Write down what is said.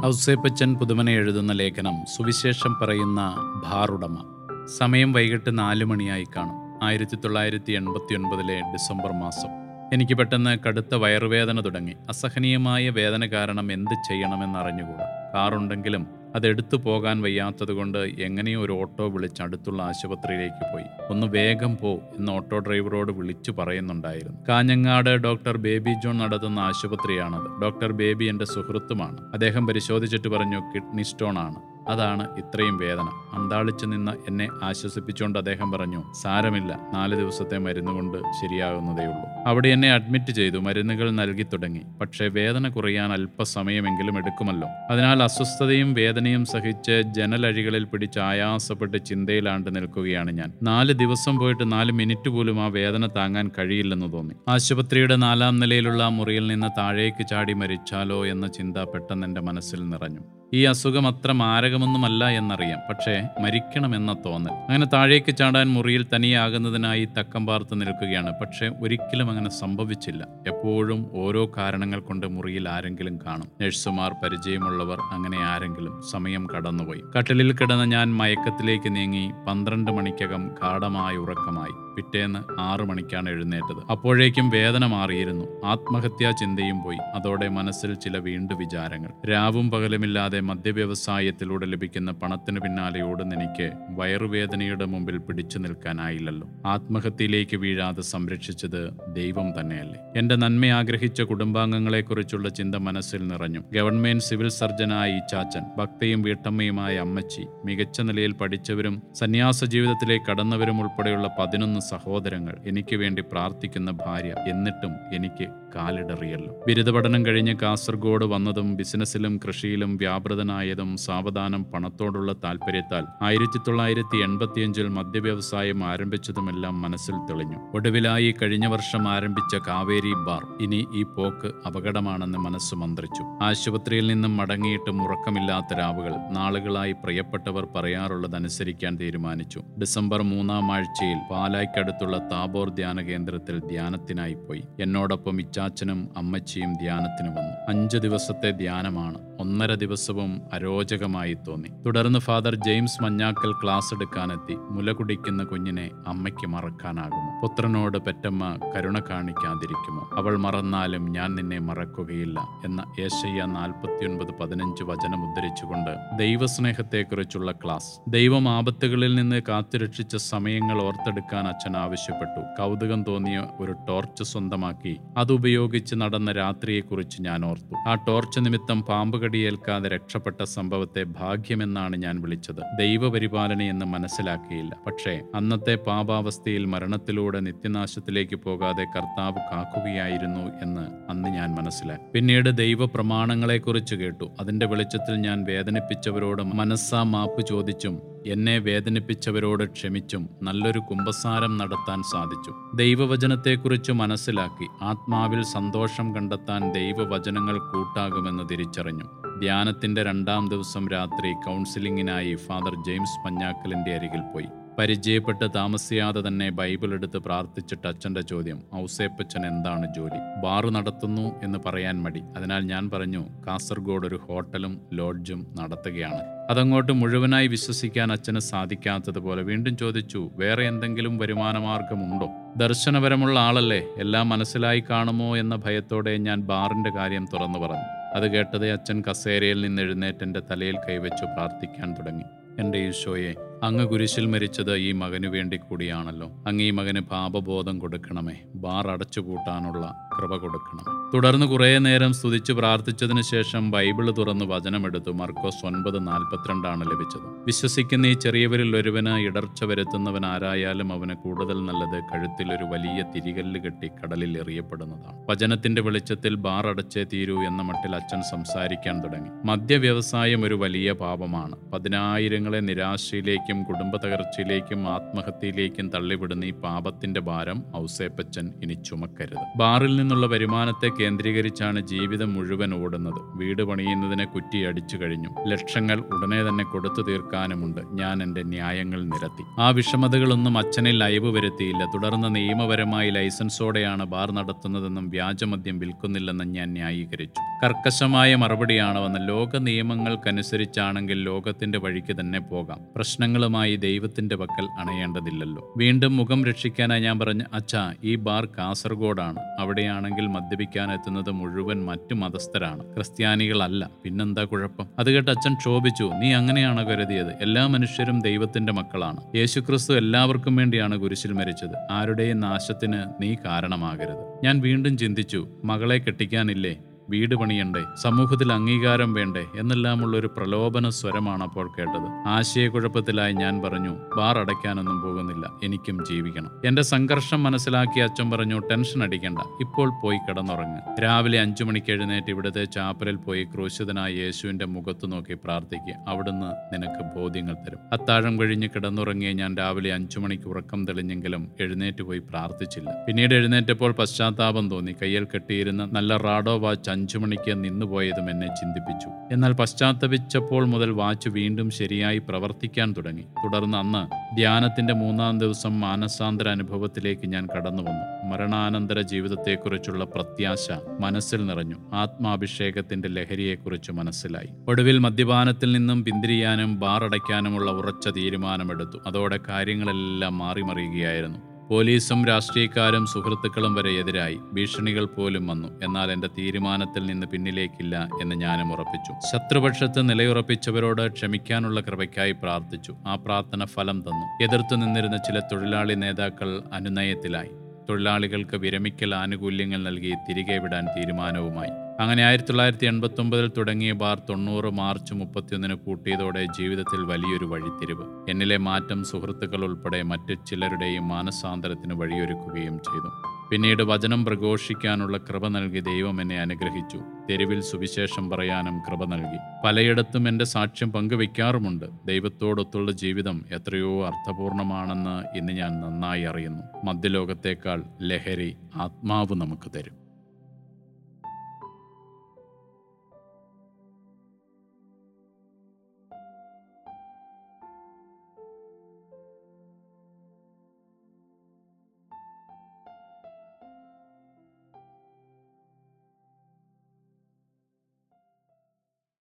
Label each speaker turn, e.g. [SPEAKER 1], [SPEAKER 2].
[SPEAKER 1] ഔസേപ്പച്ചൻ പുതുമന എഴുതുന്ന ലേഖനം സുവിശേഷം പറയുന്ന ഭാറുടമ സമയം വൈകിട്ട് നാല് മണിയായി കാണും ആയിരത്തി തൊള്ളായിരത്തി എൺപത്തി ഒൻപതിലെ ഡിസംബർ മാസം എനിക്ക് പെട്ടെന്ന് കടുത്ത വയറുവേദന തുടങ്ങി അസഹനീയമായ വേദന കാരണം എന്ത് ചെയ്യണമെന്നറിഞ്ഞുകൂടാ കാറുണ്ടെങ്കിലും അതെടുത്തു പോകാൻ വയ്യാത്തതുകൊണ്ട് എങ്ങനെയോ ഒരു ഓട്ടോ വിളിച്ച് അടുത്തുള്ള ആശുപത്രിയിലേക്ക് പോയി ഒന്ന് വേഗം പോ എന്ന് ഓട്ടോ ഡ്രൈവറോട് വിളിച്ചു പറയുന്നുണ്ടായിരുന്നു കാഞ്ഞങ്ങാട് ഡോക്ടർ ബേബി ജോൺ നടത്തുന്ന ആശുപത്രിയാണത് ഡോക്ടർ ബേബി എൻ്റെ സുഹൃത്തുമാണ് അദ്ദേഹം പരിശോധിച്ചിട്ട് പറഞ്ഞു കിഡ്നി സ്റ്റോൺ ആണ് അതാണ് ഇത്രയും വേദന അന്താളിച്ചു നിന്ന് എന്നെ ആശ്വസിപ്പിച്ചുകൊണ്ട് അദ്ദേഹം പറഞ്ഞു സാരമില്ല നാല് ദിവസത്തെ മരുന്ന് കൊണ്ട് ശരിയാകുന്നതേയുള്ളൂ അവിടെ എന്നെ അഡ്മിറ്റ് ചെയ്തു മരുന്നുകൾ നൽകി തുടങ്ങി പക്ഷേ വേദന കുറയാൻ അല്പസമയമെങ്കിലും എടുക്കുമല്ലോ അതിനാൽ അസ്വസ്ഥതയും വേദനയും സഹിച്ച് ജനലഴികളിൽ പിടിച്ച് ആയാസപ്പെട്ട് ചിന്തയിലാണ്ട് നിൽക്കുകയാണ് ഞാൻ നാല് ദിവസം പോയിട്ട് നാല് മിനിറ്റ് പോലും ആ വേദന താങ്ങാൻ കഴിയില്ലെന്ന് തോന്നി ആശുപത്രിയുടെ നാലാം നിലയിലുള്ള ആ മുറിയിൽ നിന്ന് താഴേക്ക് ചാടി മരിച്ചാലോ എന്ന ചിന്ത പെട്ടെന്ന് എൻ്റെ മനസ്സിൽ നിറഞ്ഞു ഈ അസുഖം അത്ര മാരകമൊന്നുമല്ല എന്നറിയാം പക്ഷേ മരിക്കണമെന്ന തോന്നൽ അങ്ങനെ താഴേക്ക് ചാടാൻ മുറിയിൽ തനിയാകുന്നതിനായി തക്കം പാർത്ത് നിൽക്കുകയാണ് പക്ഷേ ഒരിക്കലും അങ്ങനെ സംഭവിച്ചില്ല എപ്പോഴും ഓരോ കാരണങ്ങൾ കൊണ്ട് മുറിയിൽ ആരെങ്കിലും കാണും നഴ്സുമാർ പരിചയമുള്ളവർ അങ്ങനെ ആരെങ്കിലും സമയം കടന്നുപോയി കട്ടിലിൽ കിടന്ന ഞാൻ മയക്കത്തിലേക്ക് നീങ്ങി പന്ത്രണ്ട് മണിക്കകം ഗാഠമായ ഉറക്കമായി പിറ്റേന്ന് ആറു മണിക്കാണ് എഴുന്നേറ്റത് അപ്പോഴേക്കും വേദന മാറിയിരുന്നു ആത്മഹത്യാ ചിന്തയും പോയി അതോടെ മനസ്സിൽ ചില വീണ്ടു വിചാരങ്ങൾ രാവും പകലുമില്ലാതെ മദ്യവ്യവസായത്തിലൂടെ ലഭിക്കുന്ന പണത്തിന് പിന്നാലെ ഓടുന്ന എനിക്ക് വയറുവേദനയുടെ മുമ്പിൽ പിടിച്ചു നിൽക്കാനായില്ലല്ലോ ആത്മഹത്യയിലേക്ക് വീഴാതെ സംരക്ഷിച്ചത് ദൈവം തന്നെയല്ലേ എന്റെ നന്മ ആഗ്രഹിച്ച കുടുംബാംഗങ്ങളെക്കുറിച്ചുള്ള ചിന്ത മനസ്സിൽ നിറഞ്ഞു ഗവൺമെന്റ് സിവിൽ സർജനായ ഈ ചാച്ചൻ ഭക്തയും വീട്ടമ്മയുമായ അമ്മച്ചി മികച്ച നിലയിൽ പഠിച്ചവരും സന്യാസ ജീവിതത്തിലേക്ക് കടന്നവരും ഉൾപ്പെടെയുള്ള പതിനൊന്ന് സഹോദരങ്ങൾ എനിക്ക് വേണ്ടി പ്രാർത്ഥിക്കുന്ന ഭാര്യ എന്നിട്ടും എനിക്ക് കാലിടറിയല്ലോ ബിരുദ പഠനം കഴിഞ്ഞ് കാസർഗോഡ് വന്നതും ബിസിനസ്സിലും കൃഷിയിലും വ്യാപൃതനായതും സാവധാനം പണത്തോടുള്ള താല്പര്യത്താൽ ആയിരത്തി തൊള്ളായിരത്തി എൺപത്തിയഞ്ചിൽ മദ്യവ്യവസായം ആരംഭിച്ചതുമെല്ലാം മനസ്സിൽ തെളിഞ്ഞു ഒടുവിലായി കഴിഞ്ഞ വർഷം ആരംഭിച്ച കാവേരി ബാർ ഇനി ഈ പോക്ക് അപകടമാണെന്ന് മനസ്സ് മന്ത്രിച്ചു ആശുപത്രിയിൽ നിന്നും മടങ്ങിയിട്ട് മുറക്കമില്ലാത്ത രാവുകൾ നാളുകളായി പ്രിയപ്പെട്ടവർ പറയാറുള്ളതനുസരിക്കാൻ തീരുമാനിച്ചു ഡിസംബർ മൂന്നാം ആഴ്ചയിൽ പാലായ്ക്കടുത്തുള്ള താബോർ ധ്യാന കേന്ദ്രത്തിൽ ധ്യാനത്തിനായി പോയി എന്നോടൊപ്പം ഇച്ചാച്ചനും അമ്മച്ചിയും ധ്യാനത്തിന് വന്നു അഞ്ച് ദിവസത്തെ ധ്യാനമാണ് ഒന്നര ദിവസവും അരോചകമായി തോന്നി തുടർന്ന് ഫാദർ ജെയിംസ് മഞ്ഞാക്കൽ ക്ലാസ് എടുക്കാനെത്തി മുല കുടിക്കുന്ന കുഞ്ഞിനെ അമ്മയ്ക്ക് മറക്കാനാകുമോ പുത്രനോട് പെറ്റമ്മ കരുണ കാണിക്കാതിരിക്കുമോ അവൾ മറന്നാലും ഞാൻ നിന്നെ മറക്കുകയില്ല എന്ന ഏഷ്യ നാൽപ്പത്തിയൊൻപത് പതിനഞ്ച് വചനം ഉദ്ധരിച്ചുകൊണ്ട് ദൈവസ്നേഹത്തെക്കുറിച്ചുള്ള ക്ലാസ് ദൈവം ആപത്തുകളിൽ നിന്ന് കാത്തുരക്ഷിച്ച സമയങ്ങൾ ഓർത്തെടുക്കാൻ അച്ഛൻ ആവശ്യപ്പെട്ടു കൗതുകം തോന്നിയ ഒരു ടോർച്ച് സ്വന്തമാക്കി അതുപയോഗിച്ച് നടന്ന രാത്രിയെക്കുറിച്ച് ഞാൻ ഓർത്തു ആ ടോർച്ച് നിമിത്തം പാമ്പ് കടിയേൽക്കാതെ രക്ഷപ്പെട്ട സംഭവത്തെ ഭാഗ്യമെന്നാണ് ഞാൻ വിളിച്ചത് ദൈവപരിപാലനയെന്ന് മനസ്സിലാക്കിയില്ല പക്ഷേ അന്നത്തെ പാപാവസ്ഥയിൽ മരണത്തിലൂടെ നിത്യനാശത്തിലേക്ക് പോകാതെ കർത്താവ് കാക്കുകയായിരുന്നു എന്ന് അന്ന് ഞാൻ മനസ്സിലാക്കി പിന്നീട് ദൈവ പ്രമാണങ്ങളെക്കുറിച്ച് കേട്ടു അതിന്റെ വെളിച്ചത്തിൽ ഞാൻ വേദനിപ്പിച്ചവരോട് മനസ്സാ മാപ്പ് ചോദിച്ചും എന്നെ വേദനിപ്പിച്ചവരോട് ക്ഷമിച്ചും നല്ലൊരു കുമ്പസാരം നടത്താൻ സാധിച്ചു ദൈവവചനത്തെക്കുറിച്ച് മനസ്സിലാക്കി ആത്മാവിൽ സന്തോഷം കണ്ടെത്താൻ ദൈവവചനങ്ങൾ കൂട്ടാകുമെന്ന് തിരിച്ചറിഞ്ഞു ധ്യാനത്തിന്റെ രണ്ടാം ദിവസം രാത്രി കൗൺസിലിങ്ങിനായി ഫാദർ ജെയിംസ് പഞ്ഞാക്കലിന്റെ അരികിൽ പോയി പരിചയപ്പെട്ട് താമസിയാതെ തന്നെ ബൈബിൾ എടുത്ത് പ്രാർത്ഥിച്ചിട്ട് അച്ഛൻ്റെ ചോദ്യം ഔസേപ്പച്ചൻ എന്താണ് ജോലി ബാറ് നടത്തുന്നു എന്ന് പറയാൻ മടി അതിനാൽ ഞാൻ പറഞ്ഞു കാസർഗോഡ് ഒരു ഹോട്ടലും ലോഡ്ജും നടത്തുകയാണ് അതങ്ങോട്ട് മുഴുവനായി വിശ്വസിക്കാൻ അച്ഛന് സാധിക്കാത്തതുപോലെ വീണ്ടും ചോദിച്ചു വേറെ എന്തെങ്കിലും വരുമാനമാർഗമുണ്ടോ ദർശനപരമുള്ള ആളല്ലേ എല്ലാം മനസ്സിലായി കാണുമോ എന്ന ഭയത്തോടെ ഞാൻ ബാറിന്റെ കാര്യം തുറന്നു പറഞ്ഞു അത് കേട്ടതേ അച്ഛൻ കസേരയിൽ നിന്ന് എഴുന്നേറ്റ് എൻ്റെ തലയിൽ കൈവച്ചു പ്രാർത്ഥിക്കാൻ തുടങ്ങി എൻ്റെ ഈശോയെ അങ്ങ് കുരിശിൽ മരിച്ചത് ഈ മകനു വേണ്ടി കൂടിയാണല്ലോ അങ്ങ് ഈ മകന് പാപബോധം കൊടുക്കണമേ ബാർ അടച്ചുപൂട്ടാനുള്ള കൃപ കൊടുക്കണമേ തുടർന്ന് കുറേ നേരം സ്തുതിച്ച് പ്രാർത്ഥിച്ചതിന് ശേഷം ബൈബിള് തുറന്ന് വചനമെടുത്തു മർക്കോസ് ഒൻപത് നാൽപ്പത്തിരണ്ടാണ് ലഭിച്ചത് വിശ്വസിക്കുന്ന ഈ ചെറിയവരിൽ ഒരുവന് ഇടർച്ച വരുത്തുന്നവൻ ആരായാലും അവന് കൂടുതൽ നല്ലത് കഴുത്തിൽ ഒരു വലിയ തിരികല്ല് കെട്ടി കടലിൽ എറിയപ്പെടുന്നതാണ് വചനത്തിന്റെ വെളിച്ചത്തിൽ ബാർ അടച്ചേ തീരൂ എന്ന മട്ടിൽ അച്ഛൻ സംസാരിക്കാൻ തുടങ്ങി മദ്യവ്യവസായം ഒരു വലിയ പാപമാണ് പതിനായിരങ്ങളെ നിരാശയിലേക്കും കുടുംബ തകർച്ചയിലേക്കും ആത്മഹത്യയിലേക്കും തള്ളിവിടുന്ന ഈ പാപത്തിന്റെ ഭാരം ഔസേപ്പച്ചൻ ഇനി ചുമക്കരുത് ബാറിൽ നിന്നുള്ള വരുമാനത്തെ കേന്ദ്രീകരിച്ചാണ് ജീവിതം മുഴുവൻ ഓടുന്നത് വീട് പണിയുന്നതിനെ കുറ്റി അടിച്ചു കഴിഞ്ഞു ലക്ഷങ്ങൾ ഉടനെ തന്നെ കൊടുത്തു തീർക്കാനുമുണ്ട് ഞാൻ എൻ്റെ ന്യായങ്ങൾ നിരത്തി ആ വിഷമതകളൊന്നും അച്ഛനിൽ അയവ് വരുത്തിയില്ല തുടർന്ന് നിയമപരമായി ലൈസൻസോടെയാണ് ബാർ നടത്തുന്നതെന്നും വ്യാജമദ്യം വിൽക്കുന്നില്ലെന്നും ഞാൻ ന്യായീകരിച്ചു കർക്കശമായ മറുപടിയാണ് വന്ന ലോക നിയമങ്ങൾക്കനുസരിച്ചാണെങ്കിൽ ലോകത്തിന്റെ വഴിക്ക് തന്നെ പോകാം പ്രശ്നങ്ങളുമായി ദൈവത്തിന്റെ പക്കൽ അണയേണ്ടതില്ലല്ലോ വീണ്ടും മുഖം രക്ഷിക്കാനായി ഞാൻ പറഞ്ഞു അച്ഛാ ഈ ബാർ കാസർഗോഡാണ് അവിടെയാണെങ്കിൽ മദ്യപിക്കാൻ എത്തുന്നത് മുഴുവൻ മറ്റു മതസ്ഥരാണ് ക്രിസ്ത്യാനികളല്ല പിന്നെന്താ കുഴപ്പം അത് കേട്ട് അച്ഛൻ ക്ഷോഭിച്ചു നീ അങ്ങനെയാണ് കരുതിയത് എല്ലാ മനുഷ്യരും ദൈവത്തിന്റെ മക്കളാണ് യേശുക്രിസ്തു എല്ലാവർക്കും വേണ്ടിയാണ് കുരിശിൽ മരിച്ചത് ആരുടെയും നാശത്തിന് നീ കാരണമാകരുത് ഞാൻ വീണ്ടും ചിന്തിച്ചു മകളെ കെട്ടിക്കാനില്ലേ വീട് പണിയണ്ടേ സമൂഹത്തിൽ അംഗീകാരം വേണ്ടേ എന്നെല്ലാമുള്ള ഒരു പ്രലോഭന സ്വരമാണ് അപ്പോൾ കേട്ടത് ആശയക്കുഴപ്പത്തിലായി ഞാൻ പറഞ്ഞു ബാർ അടയ്ക്കാനൊന്നും പോകുന്നില്ല എനിക്കും ജീവിക്കണം എന്റെ സംഘർഷം മനസ്സിലാക്കി അച്ഛൻ പറഞ്ഞു ടെൻഷൻ അടിക്കണ്ട ഇപ്പോൾ പോയി കിടന്നുറങ്ങ് രാവിലെ അഞ്ചു മണിക്ക് എഴുന്നേറ്റ് ഇവിടുത്തെ ചാപ്പലിൽ പോയി ക്രൂശിതനായ യേശുവിന്റെ മുഖത്ത് നോക്കി പ്രാർത്ഥിക്കുക അവിടുന്ന് നിനക്ക് ബോധ്യങ്ങൾ തരും അത്താഴം കഴിഞ്ഞ് കിടന്നുറങ്ങിയ ഞാൻ രാവിലെ അഞ്ചു മണിക്ക് ഉറക്കം തെളിഞ്ഞെങ്കിലും എഴുന്നേറ്റ് പോയി പ്രാർത്ഥിച്ചില്ല പിന്നീട് എഴുന്നേറ്റപ്പോൾ പശ്ചാത്താപം തോന്നി കയ്യിൽ കെട്ടിയിരുന്ന നല്ല റാഡോ വാച്ച് അഞ്ചു മണിക്ക് നിന്നുപോയതും എന്നെ ചിന്തിപ്പിച്ചു എന്നാൽ പശ്ചാത്തപിച്ചപ്പോൾ മുതൽ വാച്ച് വീണ്ടും ശരിയായി പ്രവർത്തിക്കാൻ തുടങ്ങി തുടർന്ന് അന്ന് ധ്യാനത്തിന്റെ മൂന്നാം ദിവസം മാനസാന്തര അനുഭവത്തിലേക്ക് ഞാൻ കടന്നു വന്നു മരണാനന്തര ജീവിതത്തെക്കുറിച്ചുള്ള പ്രത്യാശ മനസ്സിൽ നിറഞ്ഞു ആത്മാഭിഷേകത്തിന്റെ ലഹരിയെക്കുറിച്ച് മനസ്സിലായി ഒടുവിൽ മദ്യപാനത്തിൽ നിന്നും പിന്തിരിയാനും ബാർ അടയ്ക്കാനുമുള്ള ഉറച്ച തീരുമാനമെടുത്തു അതോടെ കാര്യങ്ങളെല്ലാം മാറിമറിയുകയായിരുന്നു പോലീസും രാഷ്ട്രീയക്കാരും സുഹൃത്തുക്കളും വരെ എതിരായി ഭീഷണികൾ പോലും വന്നു എന്നാൽ എന്റെ തീരുമാനത്തിൽ നിന്ന് പിന്നിലേക്കില്ല എന്ന് ഞാനും ഉറപ്പിച്ചു ശത്രുപക്ഷത്ത് നിലയുറപ്പിച്ചവരോട് ക്ഷമിക്കാനുള്ള കൃപയ്ക്കായി പ്രാർത്ഥിച്ചു ആ പ്രാർത്ഥന ഫലം തന്നു എതിർത്തു നിന്നിരുന്ന ചില തൊഴിലാളി നേതാക്കൾ അനുനയത്തിലായി തൊഴിലാളികൾക്ക് വിരമിക്കൽ ആനുകൂല്യങ്ങൾ നൽകി തിരികെ വിടാൻ തീരുമാനവുമായി അങ്ങനെ ആയിരത്തി തൊള്ളായിരത്തി എൺപത്തി ഒമ്പതിൽ തുടങ്ങിയ ബാർ തൊണ്ണൂറ് മാർച്ച് മുപ്പത്തിയൊന്നിന് കൂട്ടിയതോടെ ജീവിതത്തിൽ വലിയൊരു വഴിത്തിരിവ് എന്നിലെ മാറ്റം സുഹൃത്തുക്കൾ ഉൾപ്പെടെ മറ്റ് ചിലരുടെയും മാനസാന്തരത്തിന് വഴിയൊരുക്കുകയും ചെയ്തു പിന്നീട് വചനം പ്രഘോഷിക്കാനുള്ള കൃപ നൽകി ദൈവം എന്നെ അനുഗ്രഹിച്ചു തെരുവിൽ സുവിശേഷം പറയാനും കൃപ നൽകി പലയിടത്തും എൻ്റെ സാക്ഷ്യം പങ്കുവെക്കാറുമുണ്ട് ദൈവത്തോടൊത്തുള്ള ജീവിതം എത്രയോ അർത്ഥപൂർണമാണെന്ന് ഇന്ന് ഞാൻ നന്നായി അറിയുന്നു മധ്യലോകത്തേക്കാൾ ലഹരി ആത്മാവ് നമുക്ക് തരും